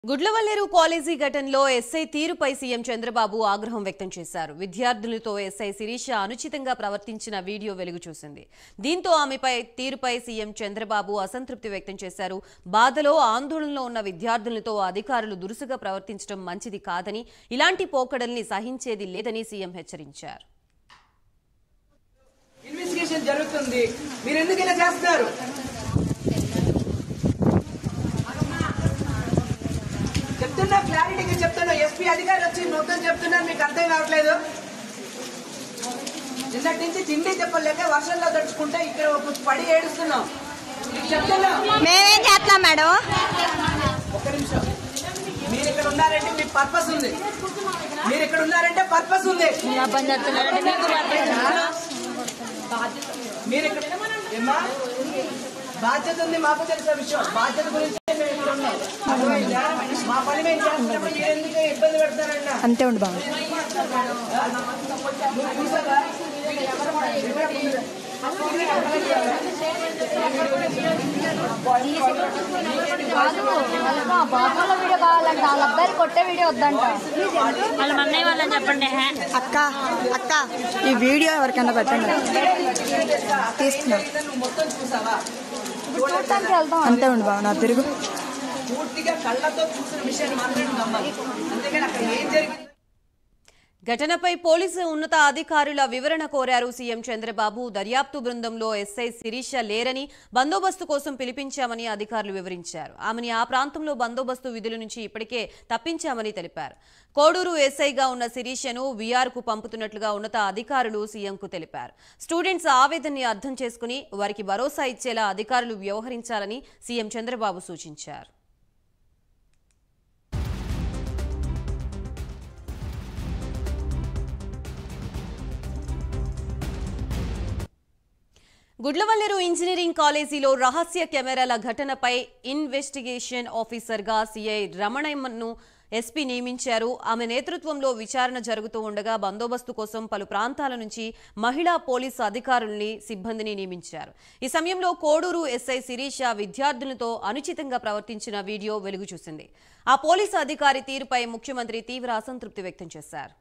Gudlavalleru college ఘటనలో SI తీరుపై CM Chandrababu ఆగ్రహం వ్యక్తం చేశారు విద్యార్థులతో ఎస్ఐ శిరీష అనుచితంగా ప్రవర్తించిన వీడియో వెలుగు చూసింది దీంతో ఆమెపై తీరుపై సీఎం చంద్రబాబు అసంతృప్తి వ్యక్తం చేశారు బాధలో ఆందోళనలో ఉన్న విద్యార్థులతో అధికారులు దురుసుగా ప్రవర్తించడం మంచిది కాదని ఇలాంటి పోకడల్ని సహించేది లేదని సీఎం హెచ్చరించారు ఇన్వెస్టిగేషన్ జరుగుతుంది మీరు ఎందుకు ఇలా చేస్తున్నారు చెప్తున్నా క్లారిటీగా చెప్తున్నా ఎస్పీ అధికారి వచ్చి మొత్తం చెప్తున్నారు మీకు అర్థం కావట్లేదు నిన్నటి నుంచి తిండి చెప్పలేక వర్షంలో తడుచుకుంటే ఇక్కడ ఒక పడి ఏడుస్తున్నాం మీకు చెప్తున్నా మేమేం చేస్తున్నాం మేడం ఒక్క నిమిషం మీరు ఇక్కడ ఉన్నారంటే మీకు పర్పస్ ఉంది మీరు ఇక్కడ ఉన్నారంటే పర్పస్ ఉంది మీరు ఇక్కడ ఏమ్మా బాధ్యత ఉంది మాకు తెలిసిన విషయం బాధ్యత గురించి మేము ఇక్కడ ఉన్నాం అర్థమైందా? మా పని మేము చేస్తున్నప్పుడు మీరు ఎందుకు ఇబ్బంది పెడతారన్నా అంతే ఉండు బాబు నువ్వు చూసావా? బాత్రూంలో వీడియో కావాలంట వాళ్ళ అబ్బాయిలు కొట్టే వీడియో వద్దంట వాళ్ళ అన్నయ్య వాళ్ళని చెప్పండి హే. అక్క అక్క ఈ వీడియో ఎవరికైనా పెట్టండి తీసుకున్నాం నువ్వు మొత్తం చూసావా చూడటానికి వెళ్తాం అంతే ఉండు బాబు నా తిరుగు పూర్తిగా కళ్ళతో చూసిన విషయాన్ని మాత్రమే నమ్మాలి అంతేగాని అక్కడ ఏం జరిగింది ఘటనపై పోలీసు ఉన్నత అధికారుల వివరణ కోరారు సీఎం చంద్రబాబు దర్యాప్తు బృందంలో ఎస్ఐ శిరీష లేరని బందోబస్తు కోసం పిలిపించామని అధికారులు వివరించారు ఆమెని ఆ ప్రాంతంలో బందోబస్తు విధుల నుంచి ఇప్పటికే తప్పించామని తెలిపారు కోడూరు ఎస్ఐగా ఉన్న శిరీషను వీఆర్కు పంపుతున్నట్లుగా ఉన్నత అధికారులు సీఎంకు తెలిపారు స్టూడెంట్స్ ఆవేదనని అర్థం చేసుకుని వారికి భరోసా ఇచ్చేలా అధికారులు వ్యవహరించాలని సీఎం చంద్రబాబు సూచించారు గుడ్లవల్లేరు ఇంజనీరింగ్ కాలేజీలో రహస్య కెమెరాల ఘటనపై ఇన్వెస్టిగేషన్ ఆఫీసర్గా సిఐ రమణయ్యను ఎస్పీ నియమించారు ఆమె నేతృత్వంలో విచారణ జరుగుతూ ఉండగా బందోబస్తు కోసం పలు ప్రాంతాల నుంచి మహిళా పోలీసు అధికారుల్ని సిబ్బందిని నియమించారు ఈ సమయంలో కోడూరు ఎస్ఐ శిరీష విద్యార్థులతో అనుచితంగా ప్రవర్తించిన వీడియో వెలుగు చూసింది ఆ పోలీసు అధికారి తీరుపై ముఖ్యమంత్రి తీవ్ర అసంతృప్తి వ్యక్తం చేశారు